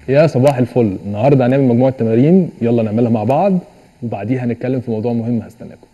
يا صباح الفل النهارده هنعمل مجموعه تمارين يلا نعملها مع بعض وبعديها هنتكلم في موضوع مهم هستناكم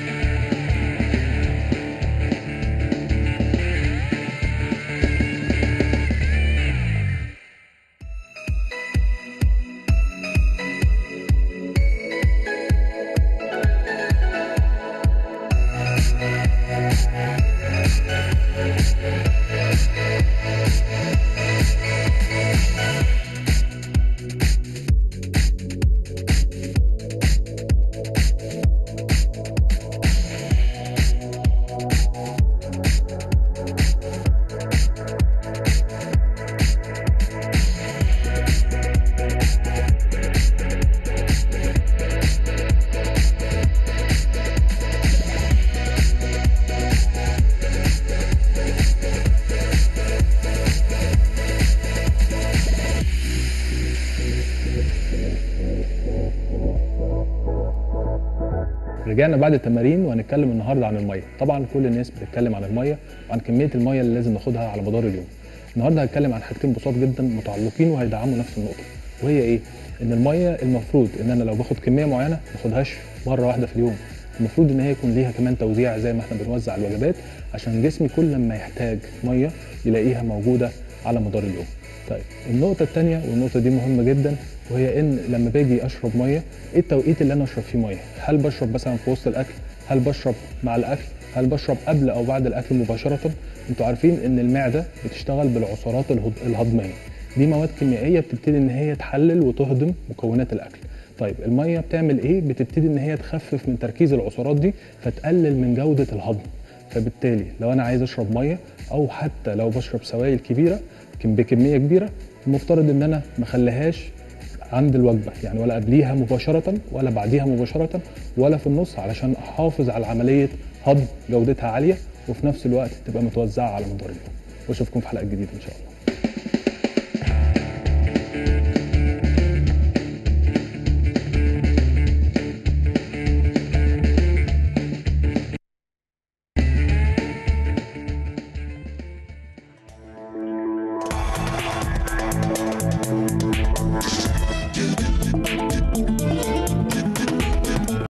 رجعنا بعد التمارين وهنتكلم النهارده عن الميه طبعا كل الناس بتتكلم عن الميه وعن كميه الميه اللي لازم ناخدها على مدار اليوم النهارده هتكلم عن حاجتين بسيط جدا متعلقين وهيدعموا نفس النقطه وهي ايه ان الميه المفروض ان انا لو باخد كميه معينه ما اخدهاش مره واحده في اليوم المفروض ان هي يكون ليها كمان توزيع زي ما احنا بنوزع الوجبات عشان جسمي كل ما يحتاج ميه يلاقيها موجوده على مدار اليوم طيب النقطة التانية والنقطة دي مهمة جدا وهي ان لما باجي اشرب مية ايه التوقيت اللي انا اشرب فيه مية؟ هل بشرب مثلا في وسط الاكل؟ هل بشرب مع الاكل؟ هل بشرب قبل او بعد الاكل مباشرة؟ انتوا عارفين ان المعدة بتشتغل بالعصارات الهض- الهضمية دي مواد كيميائية بتبتدي ان هي تحلل وتهضم مكونات الاكل طيب المية بتعمل ايه؟ بتبتدي ان هي تخفف من تركيز العصارات دي فتقلل من جودة الهضم فبالتالي لو انا عايز اشرب ميه او حتى لو بشرب سوائل كبيره كم- بكميه كبيره المفترض ان انا ما اخليهاش عند الوجبه يعني ولا قبليها مباشره ولا بعديها مباشره ولا في النص علشان احافظ على عمليه هضم جودتها عاليه وفي نفس الوقت تبقى متوزعه على مدار اليوم واشوفكم في حلقه جديده ان شاء الله